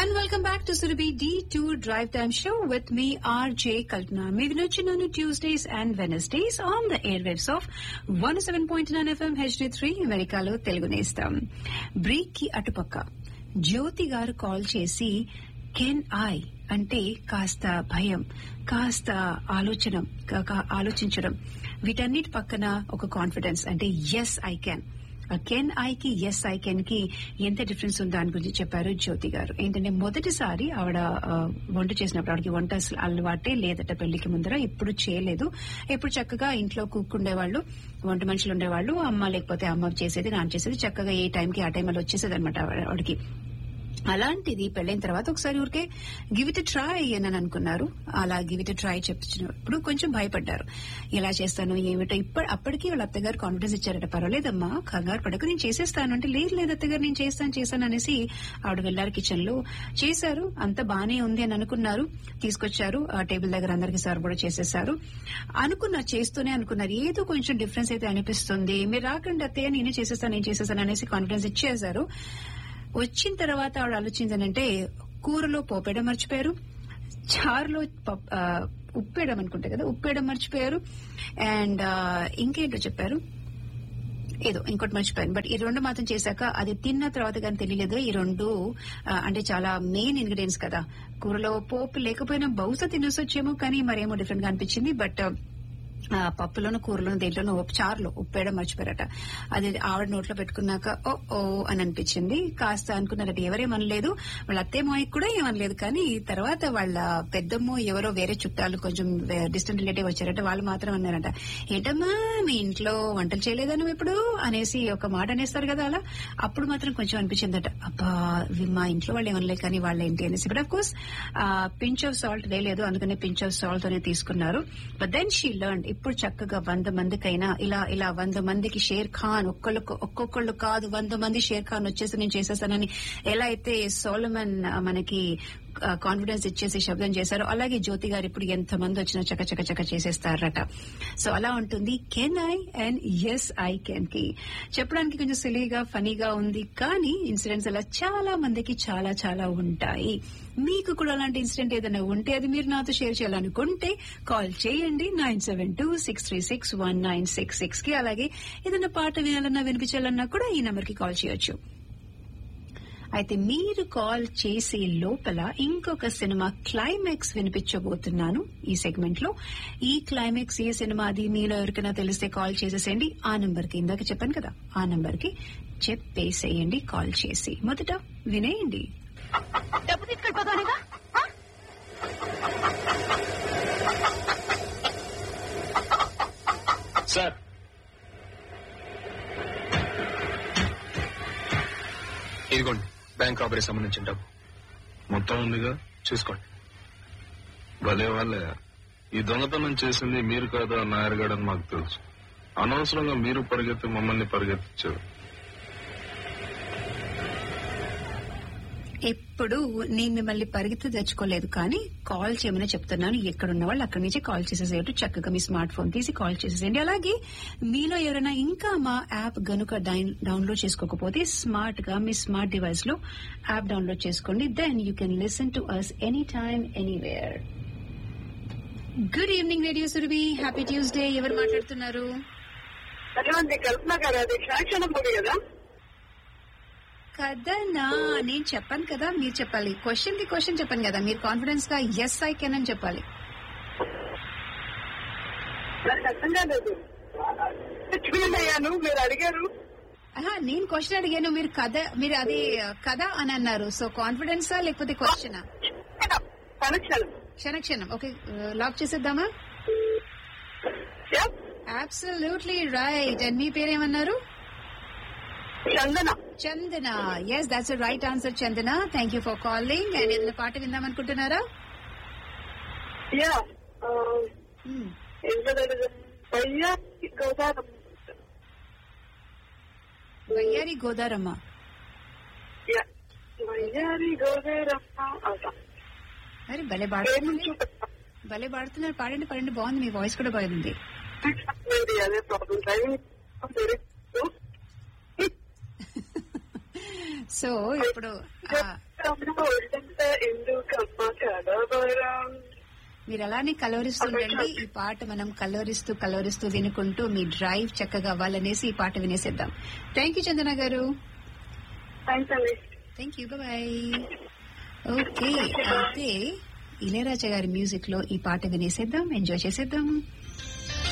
And welcome back to Surabhi D2 Drive Time Show with me, RJ Kalpana. మీరు వినొచ్చున్నాను Tuesdays and Wednesdays on the airwaves of 107.9 FM HD3 అమెరికాలో Telugu నేస్తాం break కి అటుపక్క జ్యోతి గారు call చేసి can I అంటే కాస్త భయం కాస్త ఆలోచన కా- కా- ఆలోచించడం వీటన్నిటి పక్కన ఒక కాన్ఫిడెన్స్ అంటే yes I can can I కి ఎస్ ఐ కెన్ కి ఎంత డిఫరెన్స్ ఉందో దాని గురించి చెప్పారు జ్యోతి గారు ఏంటంటే మొదటిసారి ఆవిడ ఆ, వంట చేసినప్పుడు ఆవిడకి వంట అసలు అలవాటే లేదట పెళ్లికి ముందర ఎప్పుడు చేయలేదు ఎప్పుడు చక్కగా ఇంట్లో కూకుండేవాళ్ళు వంట మనుషులు ఉండేవాళ్ళు అమ్మ లేకపోతే అమ్మ చేసేది నాన్న చేసేది చక్కగా ఏ టైంకి ఆ టైం అలా వచ్చేసేది అనమాట ఆవిడకి అలాంటిది పెళ్ళైన తర్వాత ఒకసారి ఊరికే గివ్ ఇట్ ట్రై అని అనుకున్నారు అలా గివ్ ఇట్ ట్రై చెప్తున్నప్పుడు కొంచెం భయపడ్డారు ఎలా చేస్తాను ఏమిటో ఇప్పుడు అప్పటికి వాళ్ళ అత్తగారు కాన్ఫిడెన్స్ ఇచ్చారట పర్వాలేదమ్మా కంగారు పడకు నేను చేసేస్తాను అంటే లేదు లేదు అత్తగారు నేను చేస్తాను చేస్తాను అనేసి ఆవిడ వెళ్లారు కిచెన్ లో చేశారు అంత బానే ఉంది అని అనుకున్నారు తీసుకొచ్చారు ఆ టేబుల్ దగ్గర అందరికి సర్వ్ కూడా చేసేసారు అనుకున్నారు చేస్తూనే అనుకున్నారు ఏదో కొంచెం డిఫరెన్స్ అయితే అనిపిస్తుంది మీరు రాకండి అత్తయ్య నేనే చేసేస్తాను నేను చేసేస్తాను అనేసి కాన్ఫిడెన్స్ ఇచ్చేశారు వచ్చిన తర్వాత ఆవిడ ఆలోచించానంటే కూరలో పోపేయడం మర్చిపోయారు చారులో పప్- ఆ, ఉప్పేయడం అనుకుంటా కదా ఉప్పేయడం మర్చిపోయారు అండ్ ఇంకేంటో చెప్పారు ఏదో ఇంకోటి మర్చిపోయాను బట్ ఈ రెండు మాత్రం చేశాక అది తిన్న తర్వాత కానీ తెలియలేదు ఈ రెండు ఆ, అంటే చాలా మెయిన్ ఇంగ్రీడియంట్స్ కదా కూరలో పోపు లేకపోయినా బహుశా తినొచ్చొచ్చేమో కానీ మరేమో డిఫరెంట్ గా అనిపించింది బట్ ఆ, పప్పులోను కూరలోను దేంట్లోనూ ఉప్పు చారులో ఉప్పేయడం మర్చిపోయారట అది ఆవిడ నోట్లో పెట్టుకున్నాక ఓ ఓ అని అనిపించింది కాస్త అనుకున్నారట ఎవరేమనలేదు వాళ్ళ అత్తేమోకి కూడా ఏమనలేదు కానీ తర్వాత వాళ్ళ పెద్దమ్మో ఎవరో వేరే చుట్టాలు కొంచెం డిస్టెంట్ రిలేటివ్ వచ్చారట వాళ్ళు మాత్రం అన్నారట ఏంటమ్మా మీ ఇంట్లో వంటలు చేయలేదా నువ్వు ఎప్పుడు అనేసి ఒక మాట అనేస్తారు కదా అలా అప్పుడు మాత్రం కొంచెం అనిపించిందట అబ్బా ఇవి మా ఇంట్లో వాళ్ళు ఏమనలే కానీ వాళ్ళు ఏంటి అనేసి but of course pinch of salt లేదు అందుకనే పించ్ ఆఫ్ సాల్ట్ అనే తీసుకున్నారు బట్ దెన్ షీ లర్న్ ఇప్పుడు చక్కగా వంద మందికైనా ఇలా ఇలా వంద మందికి షేర్ ఖాన్ ఒక్కళ్ళకు ఒక్కొక్కళ్ళు కాదు వంద మంది షేర్ ఖాన్ వచ్చేసి నేను చేసేస్తానని ఎలా అయితే సోలమన్ ఆ, మనకి కాన్ఫిడెన్స్ ఇచ్చేసి శబ్దం చేశారో అలాగే జ్యోతి గారు ఇప్పుడు ఎంత మంది వచ్చినా చక చక చక చేసేస్తారట సో అలా ఉంటుంది can I and yes I can కి చెప్పడానికి కొంచెం సిలీగా ఫనీగా ఉంది కానీ ఇన్సిడెంట్స్ అలా చాలా మందికి చాలా చాలా ఉంటాయి మీకు కూడా అలాంటి ఇన్సిడెంట్ ఏదైనా ఉంటే అది మీరు నాతో షేర్ చేయాలనుకుంటే కాల్ చేయండి nine seven two six three six one nine six six కి అలాగే ఏదైనా పాట వినాలన్నా వినిపించాలన్నా కూడా ఈ నెంబర్ కి కాల్ చేయొచ్చు అయితే మీరు కాల్ చేసే లోపల ఇంకొక సినిమా క్లైమాక్స్ వినిపించబోతున్నాను ఈ సెగ్మెంట్ లో ఈ క్లైమాక్స్ ఏ సినిమా అది మీలో ఎవరికైనా తెలిస్తే కాల్ చేసేసేయండి ఆ నంబర్ కి ఇందాక చెప్పాను కదా ఆ నంబర్ కి చెప్పేసేయండి కాల్ చేసి మొదట వినేయండి డబ్బు తీసుకెళ్ళిపోతానేగా సార్ ఇదిగోండి బ్యాంక్ రాబరీ సంబంధించిన డబ్బు మొత్తం ఉందిగా చూసుకోండి భలే వాళ్ళే ఈ దొంగతనం చేసింది మీరు కాదా నాయర్ గారు అని మాకు తెలుసు అనవసరంగా మీరు పరిగెత్తి మమ్మల్ని పరిగెత్తించారు ఎప్పుడు నేను మిమ్మల్ని పరిగెత్తి తెచ్చుకోలేదు కానీ కాల్ చేయమని చెప్తున్నాను ఎక్కడున్న వాళ్ళు అక్కడి నుంచి కాల్ చేసేసేటట్టు చక్కగా మీ స్మార్ట్ ఫోన్ తీసి కాల్ చేసేసేయండి అలాగే మీలో ఎవరైనా ఇంకా మా యాప్ గనుక డైన్- డౌన్లోడ్ చేసుకోకపోతే స్మార్ట్ గా మీ స్మార్ట్ డివైస్ లో యాప్ డౌన్లోడ్ చేసుకోండి then you can listen to us any time anywhere good evening radio Surabhi happy Tuesday ఎవరు మాట్లాడుతున్నారు అటువంటి కల్పన గారు అది క్షణక్షణం మూవీ కదా కదనా నేను చెప్పాను కదా మీరు చెప్పాలి క్వశ్చన్ కి క్వశ్చన్ చెప్పాను కదా మీరు కాన్ఫిడెన్స్ గా ఎస్ ఐ కెన్ అని చెప్పాలి నాకు అర్థం కాలేదు చూడండి అయ్యాను మీరు అడిగారు ఆహా, నేను క్వశ్చన్ అడిగాను మీరు కథ మీరు అది కథ అని అన్నారు సో కాన్ఫిడెన్సా లేకపోతే క్వశ్చన్ కనెక్షన్ క్షణ క్షణం ఓకే లాక్ చేసేద్దామా అబ్సల్యూట్లీ రైట్ అండ్ మీ పేరేమన్నారు Chandana Chandana yes that's right answer Chandana thank you for calling and ఏదైనా పాట విందాం అనుకుంటున్నారా యా Hmm. పయ్యా గోదావరం వయ్యారి గోదారమ్మ యా వయ్యారి గోదావరమ్మ అవుతా అరే భలే ఏం పాడుతున్నారు చూపెట్టా భలే పాడుతున్నారు పాడండి పాడండి బాగుంది మీ వాయిస్ కూడా బాగుంది అదే ప్రాబ్లం డ్రైవింగ్ సో ఇప్పుడు ఆ, మీరు అలానే కలవరిస్తుండండి ఈ పాట మనం కలవరిస్తూ కలవరిస్తూ వినుకుంటూ మీ డ్రైవ్ చక్కగా అవ్వాలనేసి ఈ పాట వినేసేద్దాం థ్యాంక్ యూ చందన గారు థ్యాంక్స్ అండి థ్యాంక్ యూ బాయ్ ఓకే అయితే ఇళయరాజా గారి మ్యూజిక్ లో ఈ పాట వినేసేద్దాం ఎంజాయ్ చేసేద్దాం